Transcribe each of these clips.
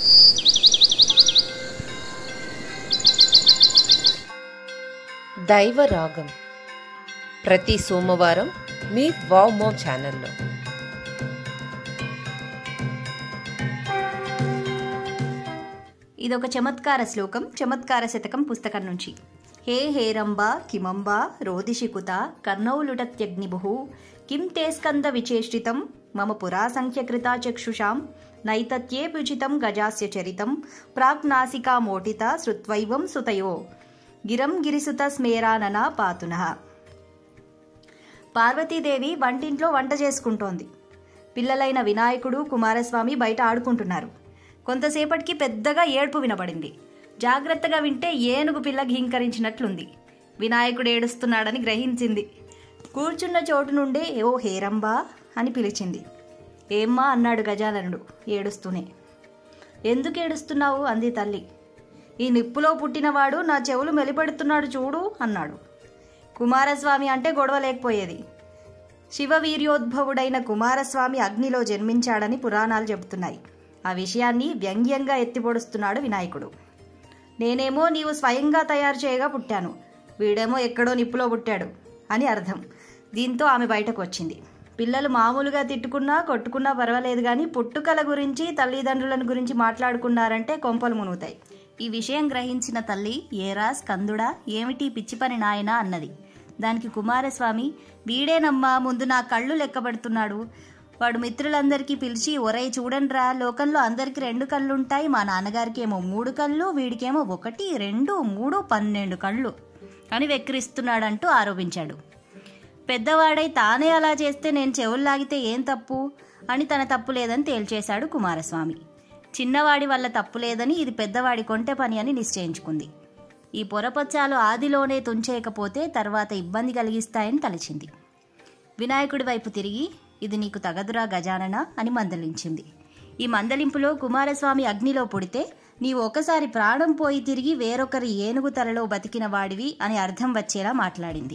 దైవరాగం ప్రతి సోమవారం మీ వావ్ మో ఛానల్లో ఇదొక చమత్కార శ్లోకం చమత్కార శతకం పుస్తకం నుంచి హే హేరంబ కిమంబ రోదిషికుత కర్ణౌలుటత్యగ్నిభు కిం తే స్కంద విచేష్టితం మమ పురా సంఖ్యకృత చక్షుషాం నైతత్యేపుచితం గజాస్య చరితం ప్రాక్నాసికా మోటిత శ్రుత్వైవం సుతయో గిరం గిరిసుత స్మేరానన పాతునః పార్వతీదేవి వంటింట్లో వంట చేసుకుంటోంది పిల్లలైన వినాయకుడు కుమారస్వామి బయట ఆడుకుంటున్నారు కొంతసేపటికి పెద్దగా ఏడుపు వినబడింది జాగ్రత్తగా వింటే ఏనుగు పిల్ల ఘీంకరించినట్లుంది వినాయకుడు ఏడుస్తున్నాడని గ్రహించింది కూర్చున్న చోటు నుండే ఓ హేరంబా అని పిలిచింది ఏమ్మా అన్నాడు గజాననుడు ఏడుస్తూనే ఎందుకు ఏడుస్తున్నావు అంది తల్లి ఈ నిప్పులో పుట్టినవాడు నా చెవులు మెలిపెడుతున్నాడు చూడు అన్నాడు కుమారస్వామి అంటే గొడవ లేకపోయేది శివవీర్యోద్భవుడైన కుమారస్వామి అగ్నిలో జన్మించాడని పురాణాలు చెబుతున్నాయి ఆ విషయాన్ని వ్యంగ్యంగా ఎత్తిపొడుస్తున్నాడు వినాయకుడు నేనేమో నీవు స్వయంగా తయారు చేయగా పుట్టాను వీడేమో ఎక్కడో నిప్పులో పుట్టాడు అని అర్థం దీంతో ఆమె బయటకు వచ్చింది పిల్లలు మామూలుగా తిట్టుకున్నా కొట్టుకున్నా పర్వాలేదు కానీ పుట్టుకల గురించి తల్లిదండ్రులను గురించి మాట్లాడుకున్నారంటే కొంపలు మునుగుతాయి ఈ విషయం గ్రహించిన తల్లి ఏరా స్కందుడా ఏమిటి పిచ్చి పని నాయనా అన్నది దానికి కుమారస్వామి వీడేనమ్మా ముందు నా కళ్ళు లెక్కబడుతున్నాడు వాడు మిత్రులందరికీ పిలిచి ఒరై చూడండిరా లోకంలో అందరికీ రెండు కళ్ళు ఉంటాయి మా నాన్నగారికి ఏమో మూడు కళ్ళు వీడికేమో ఒకటి రెండు మూడు పన్నెండు కళ్ళు అని వెక్కిరిస్తున్నాడంటూ ఆరోపించాడు పెద్దవాడై తానే అలా చేస్తే నేను చెవులు లాగితే ఏం తప్పు అని తన తప్పు లేదని తేల్చేశాడు కుమారస్వామి చిన్నవాడి వల్ల తప్పు లేదని ఇది పెద్దవాడి కొంటె పని అని నిశ్చయించుకుంది ఈ పొరపచ్చాలు ఆదిలోనే తుంచేయకపోతే తర్వాత ఇబ్బంది కలిగిస్తాయని తలచింది వినాయకుడి వైపు తిరిగి ఇది నీకు తగదురా గజానన అని మందలించింది ఈ మందలింపులో కుమారస్వామి అగ్నిలో పుడితే నీవు ఒకసారి ప్రాణం పోయి తిరిగి వేరొకరి ఏనుగు తలలో బతికిన వాడివి అని అర్థం వచ్చేలా మాట్లాడింది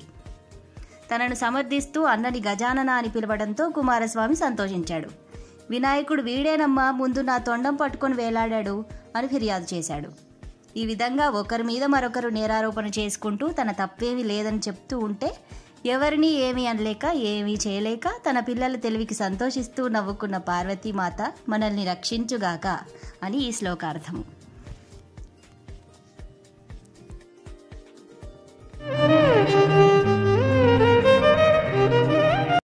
తనను సమర్థిస్తూ అన్నని గజానన అని పిలవడంతో కుమారస్వామి సంతోషించాడు వినాయకుడు వీడేనమ్మా ముందు నా తొండం పట్టుకొని వేలాడాడు అని ఫిర్యాదు చేశాడు ఈ విధంగా ఒకరి మీద మరొకరు నేరారోపణ చేసుకుంటూ తన తప్పేమీ లేదని చెప్తూ ఉంటే ఎవరిని ఏమీ అనలేక ఏమీ చేయలేక తన పిల్లల తెలివికి సంతోషిస్తూ నవ్వుకున్న పార్వతీమాత మనల్ని రక్షించుగాక అని ఈ శ్లోకార్థము